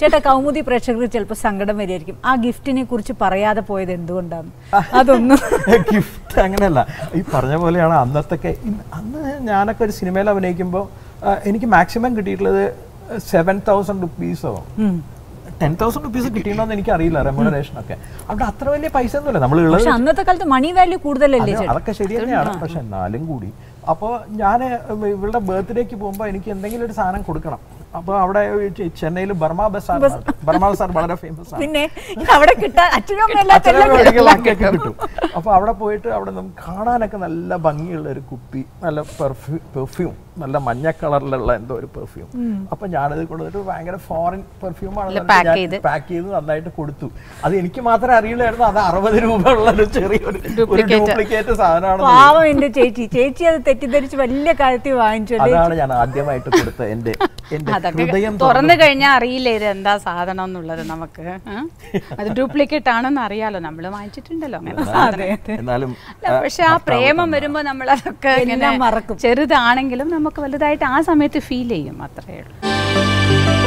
ചേട്ടാ കൗമുദി പ്രേക്ഷകർക്ക് ചിലപ്പോൾ സങ്കടം വരികയായിരിക്കും ആ ഗിഫ്റ്റിനെ കുറിച്ച് പറയാതെ പോയത് എന്തുകൊണ്ടാണ് അതൊന്നും ഗിഫ്റ്റ് അങ്ങനെയല്ല ഈ പറഞ്ഞ പോലെയാണ് അന്നത്തൊക്കെ ഇന്ന് അന്ന് ഞാനൊക്കെ ഒരു സിനിമയിൽ അഭിനയിക്കുമ്പോൾ എനിക്ക് മാക്സിമം കിട്ടിയിട്ടുള്ളത് സെവൻ തൗസൻഡ് റുപ്പീസോ ടെൻ തൗസൻഡ് റുപ്പീസ് കിട്ടിയിട്ടുണ്ടോന്ന് എനിക്ക് അറിയില്ല റെമ്യൂണറേഷൻ ഒക്കെ അവിടെ അത്ര വലിയ പൈസ ഒന്നുമില്ല നമ്മൾ ഉള്ളത് പക്ഷെ അന്നത്തെ കാലത്ത് മണി വാല്യൂ കൂടുതലല്ലേ അത് ചേട്ടാ അതൊക്കെ ശരി തന്നെയാണ് പക്ഷെ എന്നാലും കൂടി അപ്പോൾ ഞാൻ ഇവളുടെ ബർത്ത്ഡേക്ക് പോകുമ്പോൾ എനിക്ക് എന്തെങ്കിലും ഒരു സാധനം കൊടുക്കണം അപ്പോൾ അവിടെ ചെന്നൈയിൽ ബർമ ബസാർ ബർമ ബസാർ വളരെ ഫേമസ് ആണ് പിന്നെ അവിടെ കിട്ടാൻ അച്ഛനും അമ്മയും അച്ഛനും എല്ലാത്തും അമ്മയ്ക്കും ബാക്കിയൊക്കെ കിട്ടും അപ്പൊ അവിടെ പോയിട്ട് അവിടെ നമുക്ക് കാണാനൊക്കെ നല്ല ഭംഗിയുള്ള ഒരു കുപ്പി നല്ല പെർഫ്യൂ പെർഫ്യൂം നല്ല മഞ്ഞ കളറിലുള്ള എന്തോ ഒരു പെർഫ്യൂം അപ്പൊ ഞാനത് കൊടുത്തിട്ട് ഭയങ്കര ഫോറിൻ പെർഫ്യൂം ആണ് pack ചെയ്ത്. പാക്ക് ചെയ്ത് നന്നായിട്ട് കൊടുത്തു അത് എനിക്ക് മാത്രമേ അറിയില്ലായിരുന്നു അത് അറുപത് രൂപ ഉള്ള ഒരു ചെറിയൊരു ഒരു ഡ്യൂപ്ലിക്കേറ്റ് സാധനമാണ് പാവം എന്റെ ചേച്ചി ചേച്ചി അത് തെറ്റിദ്ധരിച്ച് വലിയ കാര്യത്തിൽ വാങ്ങിച്ചു അല്ലേ അതാണ് ഞാൻ ആദ്യമായിട്ട് കൊടുത്ത എന്റെ എന്റെ അതൊക്കെ ഹൃദയം തുറന്നു കഴിഞ്ഞാൽ അറിയില്ല ഇത് എന്താ സാധനം എന്നുള്ളത് നമുക്ക് ആ? അത് ഡ്യൂപ്ലിക്കേറ്റ് ആണെന്ന് അറിയാലോ നമ്മൾ വാങ്ങിച്ചിട്ടുണ്ടല്ലോ അങ്ങനെ സാധനം. എന്നാലും അല്ല, പക്ഷെ ആ പ്രേമം വരുമ്പോ നമ്മൾ അതൊക്കെ ഇങ്ങനെ എല്ലാം മറക്കും. ചെറുതാണെങ്കിലും നമുക്ക് വലുതായിട്ട് ആ സമയത്ത് ഫീൽ ചെയ്യും അത്രയേ ഉള്ളൂ